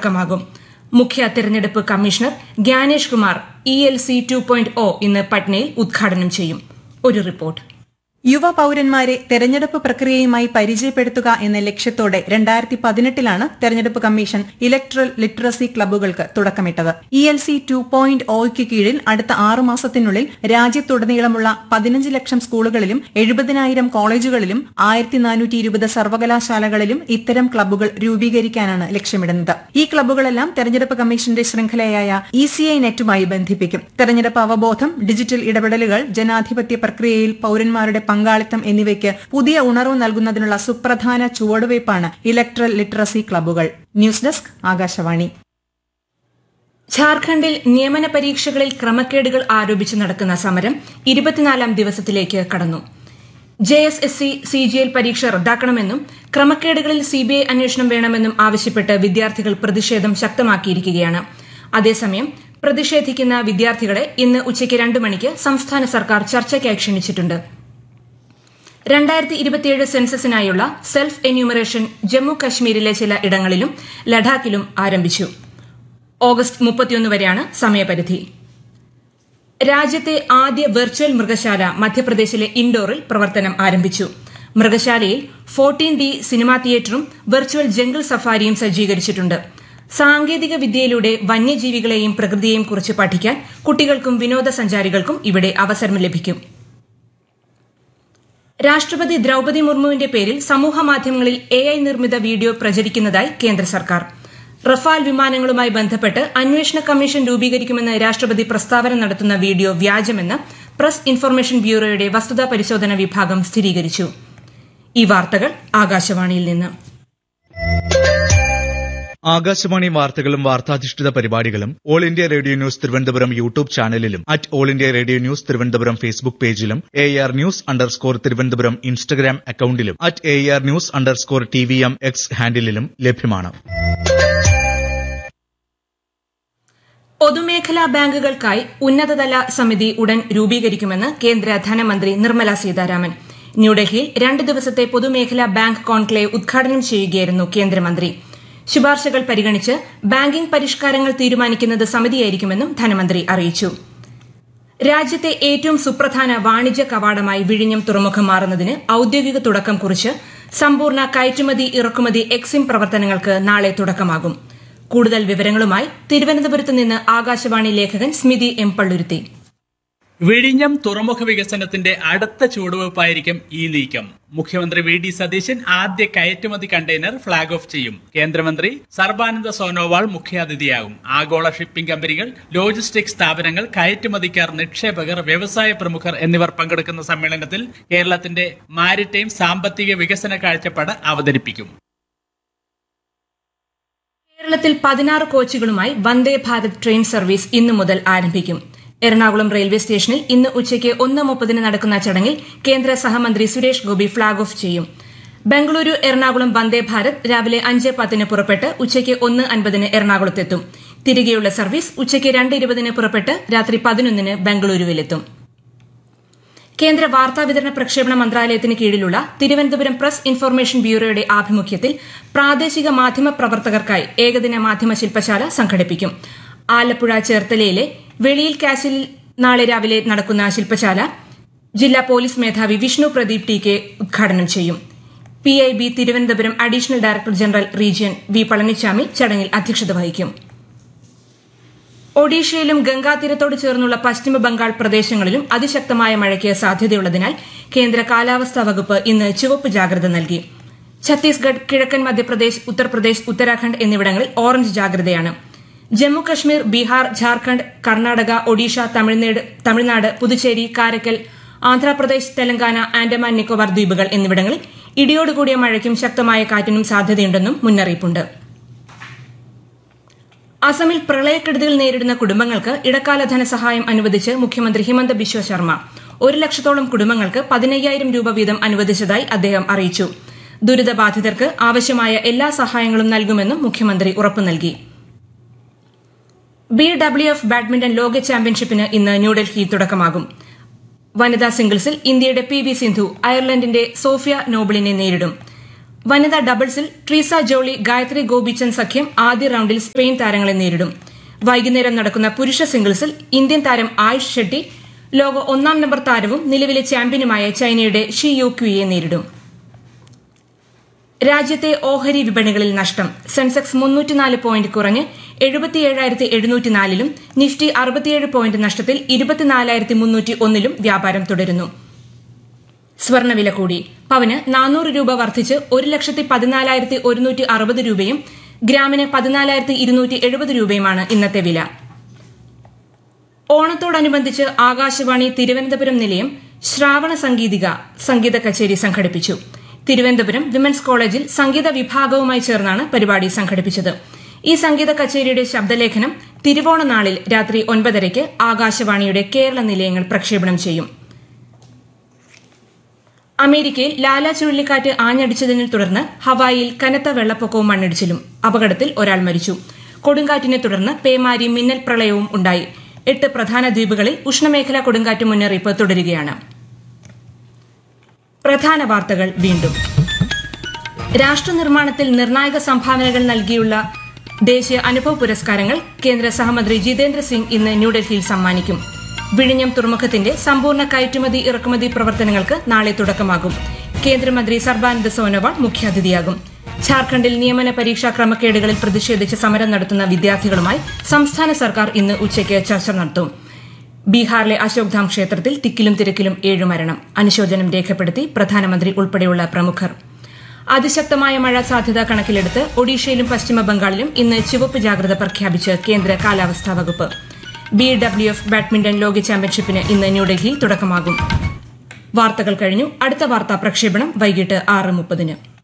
തുടക്കമാകും മുഖ്യ തെരഞ്ഞെടുപ്പ് commissioner Gyanesh Kumar E L C two point O ഇന്ന് പട്നയിൽ ഉദ്ഘാടനം ചെയ്യും ഒരു റിപ്പോർട്ട് യുവ പൌരന്മാരെ തെരഞ്ഞെടുപ്പ് പ്രക്രിയയുമായി പരിചയപ്പെടുത്തുക എന്ന ലക്ഷ്യത്തോടെ രണ്ടായിരത്തി പതിനെട്ടിലാണ് തെരഞ്ഞെടുപ്പ് കമ്മീഷൻ ഇലക്ട്രൽ ലിറ്ററസി ക്ലബ്ബുകൾക്ക് തുടക്കമിട്ടത് E L C two point ഒയ്ക്ക് കീഴിൽ അടുത്ത ആറു മാസത്തിനുള്ളിൽ രാജ്യത്തുടനീളമുള്ള പതിനഞ്ച് ലക്ഷം സ്കൂളുകളിലും എഴുപതിനായിരം കോളേജുകളിലും ആയിരത്തി നാനൂറ്റി ഇരുപത് സർവകലാശാലകളിലും ഇത്തരം ക്ലബ്ബുകൾ രൂപീകരിക്കാനാണ് ലക്ഷ്യമിടുന്നത് ഈ ക്ലബ്ബുകളെല്ലാം തെരഞ്ഞെടുപ്പ് കമ്മീഷന്റെ ശൃംഖലയായ ഇ സി ഐ നെറ്റുമായി ബന്ധിപ്പിക്കും തെരഞ്ഞെടുപ്പ് അവബോധം ഡിജിറ്റൽ ഇടപെടലുകൾ ജനാധിപത്യ പ്രക്രിയയിൽ പൌരന്മാരുടെ പങ്കാളിത്തം എന്നിവയ്ക്ക് പുതിയ ഉണർവ് നൽകുന്നതിനുള്ള സുപ്രധാന ചുവടുവയ്പ്പാണ് ഇലക്ട്രൽ ലിറ്ററസി ക്ലബ്ബുകൾ ന്യൂസ് ഡെസ്ക് ആകാശവാണി ഝാർഖണ്ഡിൽ നിയമന പരീക്ഷകളിൽ ക്രമക്കേടുകൾ ആരോപിച്ച് നടക്കുന്ന സമരം ഇരുപത്തിനാലാം ദിവസത്തിലേക്ക് കടന്നു J S S C C G L പരീക്ഷ റദ്ദാക്കണമെന്നും ക്രമക്കേടുകളിൽ സിബിഐ അന്വേഷണം വേണമെന്നും ആവശ്യപ്പെട്ട് വിദ്യാർത്ഥികൾ പ്രതിഷേധം ശക്തമാക്കിയിരിക്കുകയാണ് അതേസമയം പ്രതിഷേധിക്കുന്ന വിദ്യാർത്ഥികളെ ഇന്ന് ഉച്ചയ്ക്ക് രണ്ട് മണിക്ക് സംസ്ഥാന സർക്കാർ ചർച്ചയ്ക്കായി ക്ഷണിച്ചിട്ടുണ്ട് രണ്ടായിരത്തി ഇരുപത്തിയേഴ് സെൻസസിനായുള്ള സെൽഫ് എന്യൂമറേഷൻ ജമ്മു കശ്മീരിലെ ചില ഇടങ്ങളിലും ലഡാക്കിലും ആരംഭിച്ചു ഓഗസ്റ്റ് മുപ്പത്തിയൊന്ന് വരെയാണ് സമയപരിധി രാജ്യത്തെ ആദ്യ വെർച്വൽ മൃഗശാല മധ്യപ്രദേശിലെ ഇൻഡോറിൽ പ്രവർത്തനം ആരംഭിച്ചു മൃഗശാലയിൽ ഫോർട്ടീൻ ഡി സിനിമാ തിയേറ്ററും വെർച്വൽ ജംഗിൾ സഫാരിയും സജ്ജീകരിച്ചിട്ടുണ്ട് സാങ്കേതിക വിദ്യയിലൂടെ വന്യജീവികളെയും പ്രകൃതിയെയും കുറിച്ച് പഠിക്കാൻ കുട്ടികൾക്കും വിനോദസഞ്ചാരികൾക്കും ഇവിടെ അവസരം ലഭിക്കും രാഷ്ട്രപതി ദ്രൌപതി മുർമുവിന്റെ പേരിൽ സമൂഹമാധ്യമങ്ങളിൽ എ ഐ നിർമ്മിത വീഡിയോ പ്രചരിക്കുന്നതായി കേന്ദ്ര സർക്കാർ റഫാൽ വിമാനങ്ങളുമായി ബന്ധപ്പെട്ട് അന്വേഷണ കമ്മീഷൻ രൂപീകരിക്കുമെന്ന് രാഷ്ട്രപതി പ്രസ്താവന നടത്തുന്ന വീഡിയോ വ്യാജമെന്ന് പ്രസ് ഇൻഫർമേഷൻ ബ്യൂറോയുടെ വസ്തുതാ പരിശോധന വിഭാഗം സ്ഥിരീകരിച്ചു ഈ വാർത്തകൾ ആകാശവാണിയിൽ നിന്ന് ആകാശവാണി വാർത്തകളും വാർത്താധിഷ്ഠിത പരിപാടികളും All India Radio News Thiruvananthapuram YouTube ചാനലിലും at All India Radio News Thiruvananthapuram Facebook പേജിലും A R news underscore Thiruvananthapuram Instagram അക്കൌണ്ടിലും at A R news underscore T V M X ഹാൻഡിലും ലഭ്യമാണ് പൊതുമേഖലാ ബാങ്കുകൾക്കായി ഉന്നതതല സമിതി ഉടൻ രൂപീകരിക്കുമെന്ന് കേന്ദ്ര ധനമന്ത്രി നിർമ്മല സീതാരാമൻ ന്യൂഡൽഹിയിൽ രണ്ട് ദിവസത്തെ പൊതുമേഖലാ ബാങ്ക് കോൺക്ലേവ് ഉദ്ഘാടനം ചെയ്യുകയായിരുന്നു കേന്ദ്രമന്ത്രി ശുപാർശകൾ പരിഗണിച്ച് ബാങ്കിംഗ് പരിഷ്കാരങ്ങൾ തീരുമാനിക്കുന്നത് സമിതിയായിരിക്കുമെന്നും ധനമന്ത്രി അറിയിച്ചു രാജ്യത്തെ ഏറ്റവും സുപ്രധാന വാണിജ്യ കവാടമായി വിഴിഞ്ഞം തുറമുഖം മാറുന്നതിന് ഔദ്യോഗിക തുടക്കം കുറിച്ച് സമ്പൂർണ്ണ കയറ്റുമതി ഇറക്കുമതി എക്സിം പ്രവർത്തനങ്ങൾക്ക് നാളെ തുടക്കമാകും കൂടുതൽ വിവരങ്ങളുമായി തിരുവനന്തപുരത്ത് നിന്ന് ആകാശവാണി ലേഖകൻ സ്മിതി എം പള്ളുരുത്തി വിഴിഞ്ഞം തുറമുഖ വികസനത്തിന്റെ അടുത്ത ചുവടുവയ്പായിരിക്കും ഈ നീക്കം മുഖ്യമന്ത്രി വി ഡി സതീശൻ ആദ്യ കയറ്റുമതി കണ്ടെയ്നർ ഫ്ളാഗ് ഓഫ് ചെയ്യും കേന്ദ്രമന്ത്രി സർബാനന്ദ സോനോവാൾ മുഖ്യാതിഥിയാകും ആഗോള ഷിപ്പിംഗ് കമ്പനികൾ ലോജിസ്റ്റിക് സ്ഥാപനങ്ങൾ കയറ്റുമതിക്കാർ നിക്ഷേപകർ വ്യവസായ പ്രമുഖർ എന്നിവർ പങ്കെടുക്കുന്ന സമ്മേളനത്തിൽ കേരളത്തിന്റെ മാരിടൈം സാമ്പത്തിക വികസന കാഴ്ചപ്പാട് അവതരിപ്പിക്കും കേരളത്തിൽ പതിനാറ് കോച്ചുകളുമായി വന്ദേ ഭാരത് ട്രെയിൻ സർവീസ് ഇന്നു മുതൽ ആരംഭിക്കും എറണാകുളം റെയിൽവേ സ്റ്റേഷനിൽ ഇന്ന് ഉച്ചയ്ക്ക് ഒന്ന് മുപ്പതിന് നടക്കുന്ന ചടങ്ങിൽ കേന്ദ്ര സഹമന്ത്രി സുരേഷ് ഗോപി ഫ്ളാഗ് ഓഫ് ചെയ്യും ബംഗളൂരു എറണാകുളം വന്ദേ ഭാരത് രാവിലെ അഞ്ച് പത്തിന് പുറപ്പെട്ട് ഉച്ചയ്ക്ക് ഒന്ന് അൻപതിന് എറണാകുളത്തെത്തും തിരികെയുള്ള സർവീസ് ഉച്ചയ്ക്ക് രണ്ട് ഇരുപതിന് പുറപ്പെട്ട് രാത്രി പതിനൊന്നിന് ബംഗളൂരുവിലെത്തും കേന്ദ്ര വാർത്താവിതരണ പ്രക്ഷേപണ മന്ത്രാലയത്തിന് കീഴിലുള്ള തിരുവനന്തപുരം പ്രസ് ഇൻഫർമേഷൻ ബ്യൂറോയുടെ ആഭിമുഖ്യത്തിൽ പ്രാദേശിക മാധ്യമ പ്രവർത്തകർക്കായി ഏകദിന മാധ്യമ ശില്പശാല സംഘടിപ്പിക്കും ആലപ്പുഴ ചേർത്തലയിലെ വെളിയിൽ കാസിൽ നാളെ രാവിലെ നടക്കുന്ന ശില്പശാല ജില്ലാ പോലീസ് മേധാവി വിഷ്ണു പ്രദീപ് ടി കെ ഉദ്ഘാടനം ചെയ്യും P I B Thiruvananthapuram additional director general region V Palanichami ചടങ്ങിൽ അധ്യക്ഷത വഹിക്കും ഒഡീഷയിലും ഗംഗാതീരത്തോട് ചേർന്നുള്ള പശ്ചിമ ബംഗാൾ പ്രദേശങ്ങളിലും അതിശക്തമായ മഴയ്ക്ക് സാധ്യതയുള്ളതിനാൽ കേന്ദ്ര കാലാവസ്ഥാ വകുപ്പ് ഇന്ന് ചുവപ്പ് ജാഗ്രത നൽകി ഛത്തീസ്ഗഡ് കിഴക്കൻ മധ്യപ്രദേശ് ഉത്തർപ്രദേശ് ഉത്തരാഖണ്ഡ് എന്നിവിടങ്ങളിൽ ഓറഞ്ച് ജാഗ്രതയാണ് ജമ്മു കശ്മീർ ബീഹാർ ഝാർഖണ്ഡ് കർണാടക ഒഡീഷ തമിഴ്നാട് തമിഴ്നാട് പുതുച്ചേരി കാരക്കൽ ആന്ധ്രാപ്രദേശ് തെലങ്കാന ആൻഡമാൻ നിക്കോബാർ ദ്വീപുകൾ എന്നിവിടങ്ങളിൽ ഇടിയോടുകൂടിയ മഴയ്ക്കും ശക്തമായ കാറ്റിനും സാധ്യതയുണ്ടെന്നും മുന്നറിയിപ്പുണ്ട് അസമിൽ പ്രളയക്കെടുതികൾ നേരിടുന്ന കുടുംബങ്ങൾക്ക് ഇടക്കാല ധനസഹായം അനുവദിച്ച് മുഖ്യമന്ത്രി ഹിമന്ത ബിശ്വ ശർമ്മ ഒരു ലക്ഷത്തോളം കുടുംബങ്ങൾക്ക് പതിനയ്യായിരം രൂപ വീതം അനുവദിച്ചതായി അദ്ദേഹം അറിയിച്ചു ദുരിതബാധിതർക്ക് ആവശ്യമായ എല്ലാ സഹായങ്ങളും നൽകുമെന്നും മുഖ്യമന്ത്രി ഉറപ്പു നൽകി ബി ഡബ്ല്യു എഫ് ബാഡ്മിന്റൺ ലോക ചാമ്പ്യൻഷിപ്പിന് ഇന്ന് ന്യൂഡൽഹിയിൽ തുടക്കമാകും വനിതാ സിംഗിൾസിൽ ഇന്ത്യയുടെ പി വി സിന്ധു അയർലൻഡിന്റെ സോഫിയ നോബിളിനെ നേരിടും വനിതാ ഡബിൾസിൽ ട്രീസ ജോളി ഗായത്രി ഗോപിചന്ദ് സഖ്യം ആദ്യ റൌണ്ടിൽ സ്പെയിൻ താരങ്ങളെ നേരിടും വൈകുന്നേരം നടക്കുന്ന പുരുഷ സിംഗിൾസിൽ ഇന്ത്യൻ താരം ആയുഷ് ഷെട്ടി ലോക ഒന്നാം നമ്പർ താരവും നിലവിലെ ചാമ്പ്യനുമായ ചൈനയുടെ ഷി യു ക്യുയെ നേരിടും രാജ്യത്തെ ഓഹരി വിപണികളിൽ നഷ്ടം സെൻസെക്സ് മുന്നൂറ്റിനാല് പോയിന്റ് കുറഞ്ഞ് എഴുപത്തിയേഴായിരത്തി എഴുന്നൂറ്റിനാലിലും നിഫ്റ്റി അറുപത്തിയേഴ് പോയിന്റ് നഷ്ടത്തിൽ ഇരുപത്തിനാലായിരത്തി മുന്നൂറ്റി ഒന്നിലും വ്യാപാരം തുടരുന്നു സ്വർണ്ണവില കൂടി പവന് നാനൂറ് രൂപ വർദ്ധിച്ച് ഒരു ലക്ഷത്തി പതിനാലായിരത്തി ഒരുന്നൂറ്റി അറുപത് രൂപയും ഗ്രാമിന് പതിനാലായിരത്തി ഇരുന്നൂറ്റി എഴുപത് രൂപയുമാണ് ഇന്നത്തെ വില ഓണത്തോടനുബന്ധിച്ച് ആകാശവാണി തിരുവനന്തപുരം നിലയം ശ്രാവണ സംഗീതിക സംഗീത കച്ചേരി സംഘടിപ്പിച്ചു തിരുവനന്തപുരം വിമൻസ് കോളേജിൽ സംഗീത വിഭാഗവുമായി ചേർന്നാണ് പരിപാടി സംഘടിപ്പിച്ചത് ഈ സംഗീത കച്ചേരിയുടെ ശബ്ദലേഖനം തിരുവോണ നാളിൽ രാത്രി ഒൻപതരയ്ക്ക് ആകാശവാണിയുടെ കേരള നിലയങ്ങൾ പ്രക്ഷേപണം ചെയ്യും അമേരിക്കയിൽ ലാല ചുഴലിക്കാറ്റ് ആഞ്ഞടിച്ചതിനെ തുടർന്ന് ഹവായിയിൽ കനത്ത വെള്ളപ്പൊക്കവും മണ്ണിടിച്ചിലും അപകടത്തിൽ ഒരാൾ മരിച്ചു കൊടുങ്കാറ്റിനെ തുടർന്ന് പേമാരി മിന്നൽ പ്രളയവും ഉണ്ടായി എട്ട് പ്രധാന ദ്വീപുകളിൽ ഉഷ്ണമേഖലാ കൊടുങ്കാറ്റ് മുന്നറിയിപ്പ് തുടരുകയാണ് പ്രധാന വാർത്തകൾ വീണ്ടും രാഷ്ട്രനിർമ്മാണത്തിൽ നിർണായക സംഭാവനകൾ നൽകിയുള്ള ദേശീയ അനുഭവ പുരസ്കാരങ്ങൾ കേന്ദ്ര സഹമന്ത്രി ജിതേന്ദ്ര സിംഗ് ഇന്ന് ന്യൂഡൽഹിയിൽ സമ്മാനിക്കും വിഴിഞ്ഞം തുറമുഖത്തിന്റെ സമ്പൂർണ്ണ കയറ്റുമതി ഇറക്കുമതി പ്രവർത്തനങ്ങൾക്ക് നാളെ തുടക്കമാകും കേന്ദ്രമന്ത്രി സർബാനന്ദ സോനോവാൾ മുഖ്യാതിഥിയാകും ഝാർഖണ്ഡിൽ നിയമന പരീക്ഷാ ക്രമക്കേടുകളിൽ പ്രതിഷേധിച്ച് സമരം നടത്തുന്ന വിദ്യാർത്ഥികളുമായി സംസ്ഥാന സർക്കാർ ഇന്ന് ഉച്ചയ്ക്ക് ചർച്ച നടത്തും ബീഹാറിലെ അശോക്ധാം ക്ഷേത്രത്തിൽ തിക്കിലും തിരക്കിലും ഏഴു മരണം അനുശോചനം രേഖപ്പെടുത്തി പ്രധാനമന്ത്രി ഉൾപ്പെടെയുള്ള പ്രമുഖർ അതിശക്തമായ മഴ സാധ്യത കണക്കിലെടുത്ത് ഒഡീഷയിലും പശ്ചിമ ബംഗാളിലും ഇന്ന് ചുവപ്പ് ജാഗ്രത പ്രഖ്യാപിച്ച് കേന്ദ്ര കാലാവസ്ഥാ വകുപ്പ് ബി ഡബ്ല്യു എഫ് ബാഡ്മിന്റൺ ലോക ചാമ്പ്യൻഷിപ്പിന് ഇന്ന് ന്യൂഡൽഹിയിൽ തുടക്കമാകും വാർത്തകൾ കഴിഞ്ഞു അടുത്ത വാർത്താ പ്രക്ഷേപണം വൈകിട്ട് ആറ് മുപ്പതിന്